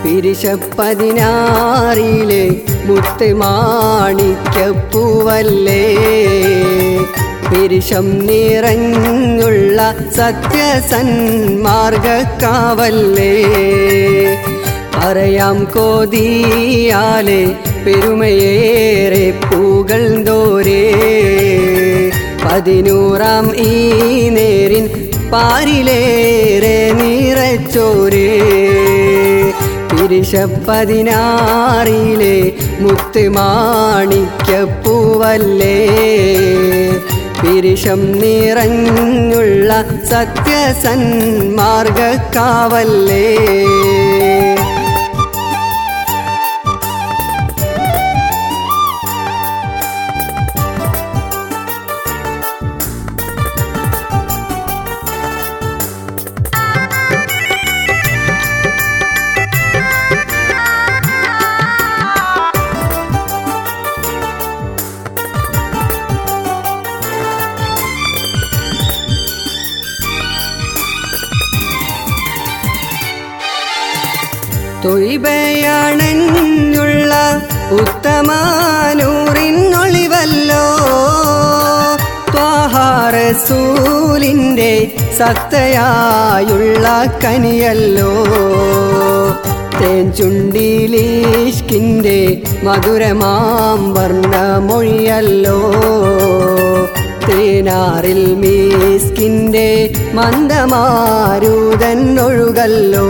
പിരിശപ്പതിനാറിലെ മുത്ത് മാണിക്കപ്പൂവല്ലേ പിരിശം നിറഞ്ഞുള്ള സത്യസന്മാർഗക്കാവല്ലേ പറയാം കോതിയാലെ പെരുമയേറെ പൂകൾ തോരേ പതിനൂറാം ഈ നേരിൻ പാരിലേറെ നിറച്ചോരേ പിരിശപ്പതിനാറിലെ മുത്ത് മാണിക്കപ്പൂവല്ലേ പിരിശം നിറഞ്ഞുള്ള സത്യസന്മാർഗക്കാവല്ലേ തൊയ്ബയാണെന്നുള്ള ഉത്തമാനൂറിനൊളിവല്ലോ ത്വാഹാറസൂലിൻ്റെ സത്തയായുള്ള കനിയല്ലോ തേൻ ചുണ്ടിലീഷ്കിൻ്റെ മധുരമാം വർണ്ണമൊഴിയല്ലോ തേനാറിൽ മീസ്കിൻ്റെ മന്ദമാരൂതൻ ഒഴുകല്ലോ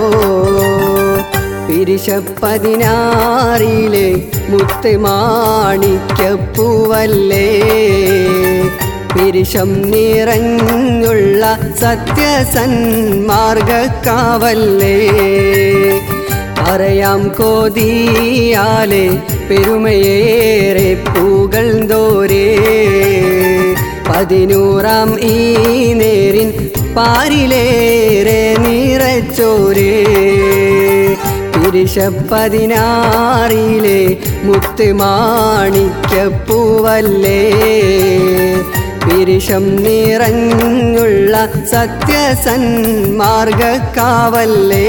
പിരിശപ്പതിനാറിലെ മുത്ത് മാണിക്കപ്പൂവല്ലേ പിരിശം നിറഞ്ഞുള്ള സത്യസന്മാർഗക്കാവല്ലേ പറയാം കോതിയാലെ പെരുമയേറെ പൂകൾ തോരേ പതിനൂറാം ഈ നേരിൻ പാരിലേറെ നിറച്ചോരേ പിരിശപ്പതിനാറിലെ മുത്ത് മാണിക്കപ്പൂവല്ലേ പിരിശം നിറഞ്ഞുള്ള സത്യസന്മാർഗക്കാവല്ലേ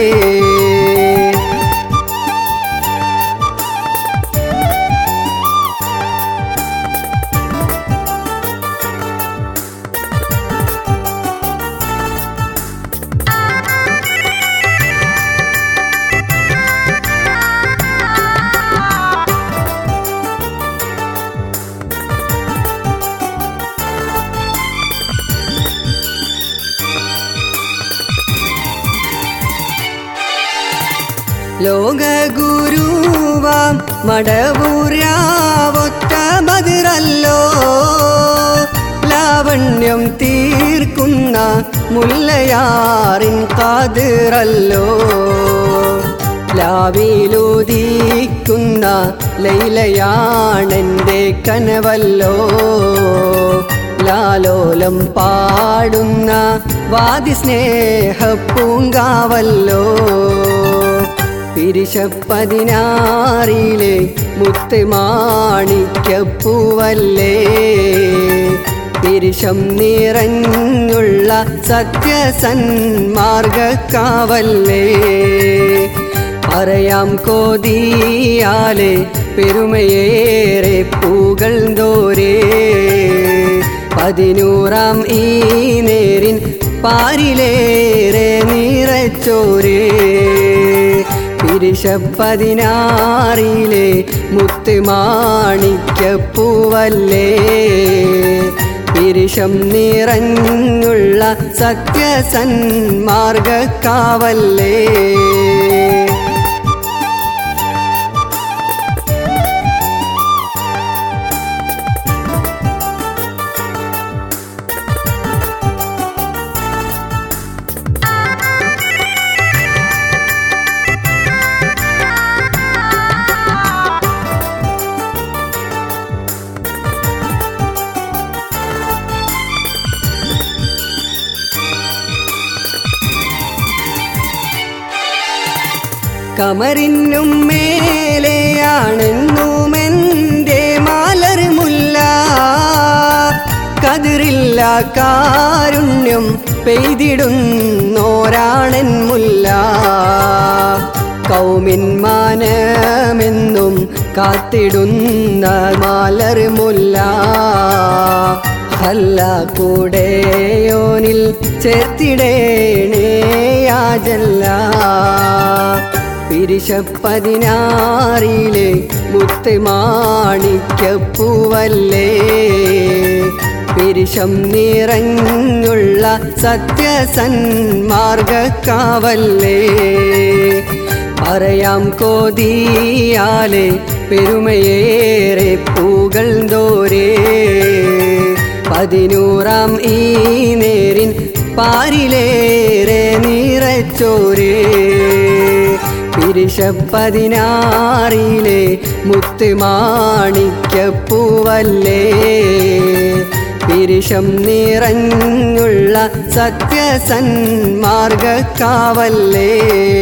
ലോകഗുരുവാം മടവൂരാവൊറ്റ ബദിറല്ലോ ലാവണ്യം തീർക്കുന്ന മുല്ലയാറിൻ കാതിറല്ലോ ലാവിലുദിക്കുന്ന ലൈലയാണെൻ്റെ കനവല്ലോ ലാലോലം പാടുന്ന വാദി സ്നേഹപ്പൂങ്കാവല്ലോ പിരിശപ്പതിനാറിലെ മുത്ത് മാണിക്കപ്പൂവല്ലേ പിരിശം നിറഞ്ഞുള്ള സത്യസന്മാർഗക്കാവല്ലേ പറയാം കോതിയാലെ പെരുമയേറെ പൂകൾ തോരേ പതിനൂറാം ഈ നേരിൻ പാരിലേറെ നിറച്ചോരേ പിരിശപ്പതിനാറിലെ മുത്ത് മാണിക്കപ്പൂവല്ലേ പിരിശം നിറഞ്ഞുള്ള സത്യസന്മാർഗക്കാവല്ലേ കമറിനും മേലെയാണെന്നുമെൻ്റെ മാലർ മുല്ല കതിറില്ല കാരുണ്യം പെയ്തിടുന്നോരാണൻ മുല്ല കൗമിൻ മാനമെന്നും കാത്തിടുന്ന മാലർമുല്ല ഹല്ല കൂടെയോനിൽ ചേർത്തിടേണേയാജല്ല പിരിശപ്പതിനാറിലെ മുത്ത് മാണിക്കപ്പൂവല്ലേ പിരിശം നിറഞ്ഞുള്ള സത്യസന്മാർഗക്കാവല്ലേ പറയാം കോതിയാലെ പെരുമയേറെ പൂകൾ തോരേ പതിനൂറാം ഈ നേരിൻ പാരിലേറെ നിറച്ചോരേ പിരിശപ്പതിനാറിലെ മുത്ത് മാണിക്കപ്പൂവല്ലേ പിരിശം നിറഞ്ഞുള്ള സത്യസന്മാർഗക്കാവല്ലേ